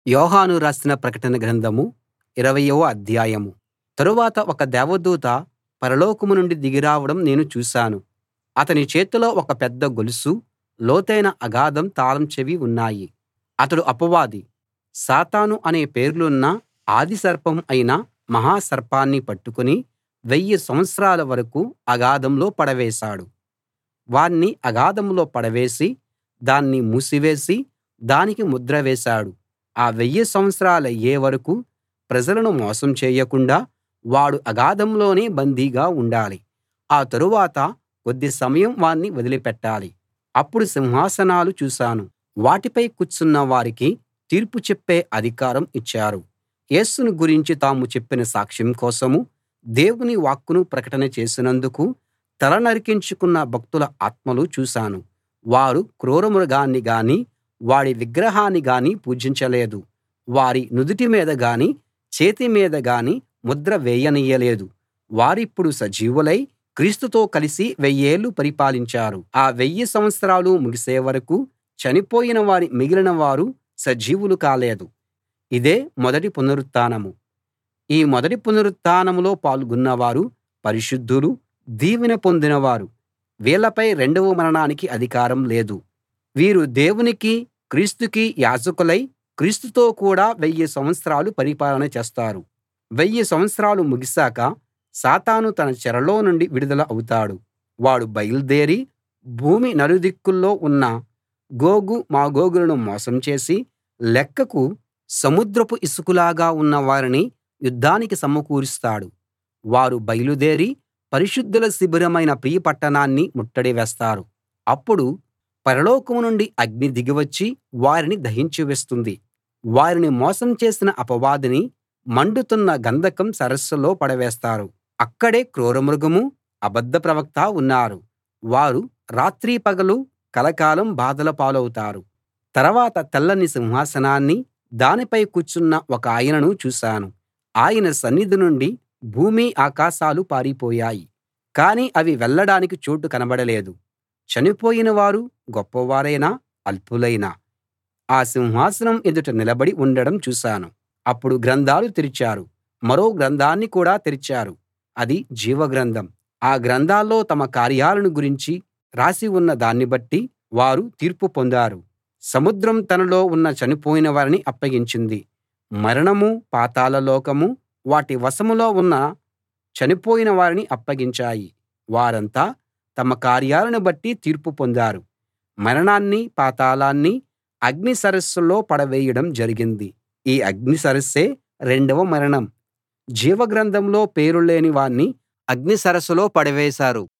యోహాను రాసిన ప్రకటన గ్రంథం ఇరవయవ అధ్యాయం తరువాత ఒక దేవదూత పరలోకం నుండి దిగి రావడం నేను చూశాను అతని చేతిలో ఒక పెద్ద గొలుసు లోతైన అగాధం తాళం చెవి ఉన్నాయి అతడు అపవాది సాతాను అనే పేర్లున్న ఆది సర్పం అయిన మహా సర్పాన్ని పట్టుకుని వెయ్యి సంవత్సరాల వరకూ అగాధంలో పడవేశాడు వాణ్ణి అగాధంలో పడవేసి దాన్ని మూసివేసి దానికి ముద్ర వేశాడు ఆ వెయ్యి సంవత్సరాలయ్యే వరకూ ప్రజలను మోసం చేయకుండా వాడు అగాధంలోనే బందీగా ఉండాలి ఆ తరువాత కొద్ది సమయం వాణ్ణి వదిలిపెట్టాలి అప్పుడు సింహాసనాలు చూశాను వాటిపై కూర్చున్న వారికి తీర్పు చెప్పే అధికారం ఇచ్చారు యేసును గురించి తాము చెప్పిన సాక్ష్యం కోసం దేవుని వాక్కును ప్రకటన చేసినందుకు తల నరికించుకున్న భక్తుల ఆత్మలు చూశాను వారు క్రూరమృగాన్ని గానీ వాడి విగ్రహాన్ని గానీ పూజించలేదు వారి నుదుటి మీద గానీ చేతి మీద గానీ ముద్ర వేయనియ్యలేదు వారిప్పుడు సజీవులై క్రీస్తుతో కలిసి వెయ్యేళ్ళు పరిపాలించారు ఆ వెయ్యి సంవత్సరాలు ముగిసే వరకూ చనిపోయిన వారి మిగిలిన వారు సజీవులు కాలేదు ఇదే మొదటి పునరుత్థానం ఈ మొదటి పునరుత్థానంలో పాల్గొన్నవారు పరిశుద్ధులు దీవెన పొందినవారు వీళ్ళపై రెండవ మరణానికి అధికారం లేదు వీరు దేవునికీ క్రీస్తుకీ యాజకులై క్రీస్తుతో కూడా వెయ్యి సంవత్సరాలు పరిపాలన చేస్తారు వెయ్యి సంవత్సరాలు ముగిశాక సాతాను తన చెరలో నుండి విడుదల అవుతాడు వాడు బయల్దేరి భూమి నలుదిక్కుల్లో ఉన్న గోగు మాగోగులను మోసం చేసి లెక్కకు సముద్రపు ఇసుకలాగా ఉన్న వారిని యుద్ధానికి సమకూరుస్తాడు వారు బయలుదేరి పరిశుద్ధుల శిబిరమైన ప్రియ పట్టణాన్ని ముట్టడి వేస్తారు అప్పుడు పరలోకం నుండి అగ్ని దిగి వచ్చి వారిని దహించి వేస్తుంది వారిని మోసం చేసిన అపవాదిని మండుతున్న గంధకం సరస్సులో పడవేస్తారు అక్కడే క్రూరమృగమూ అబద్ధ ప్రవక్తా ఉన్నారు వారు రాత్రీ పగలు కలకాలం బాధల పాలవుతారు తర్వాత తెల్లని సింహాసనాన్నీ దానిపై కూర్చున్న ఒకాయనను చూశాను ఆయన సన్నిధి నుండి భూమి ఆకాశాలు పారిపోయాయి కానీ అవి వెళ్ళడానికి చోటు కనబడలేదు చనిపోయిన వారు గొప్పవారైనా అల్పులైనా ఆ సింహాసనం ఎదుట నిలబడి ఉండడం చూశాను అప్పుడు గ్రంథాలు తెరిచారు మరో గ్రంథాన్ని కూడా తెరిచారు అది జీవగ్రంథం ఆ గ్రంథాల్లో తమ కార్యాలను గురించి రాసి ఉన్న దాన్ని బట్టి వారు తీర్పు పొందారు సముద్రం తనలో ఉన్న చనిపోయిన వారిని అప్పగించింది మరణమూ పాతాళ లోకమూ వాటి వశంలో ఉన్న చనిపోయిన వారిని అప్పగించాయి వారంతా తమ కార్యాలను బట్టి తీర్పు పొందారు మరణాన్ని పాతాళాన్ని అగ్ని సరస్సులో పడవేయడం జరిగింది ఈ అగ్ని సరస్సే రెండవ మరణం జీవగ్రంథంలో పేరు లేని వాణ్ణి అగ్ని సరస్సులో పడవేశారు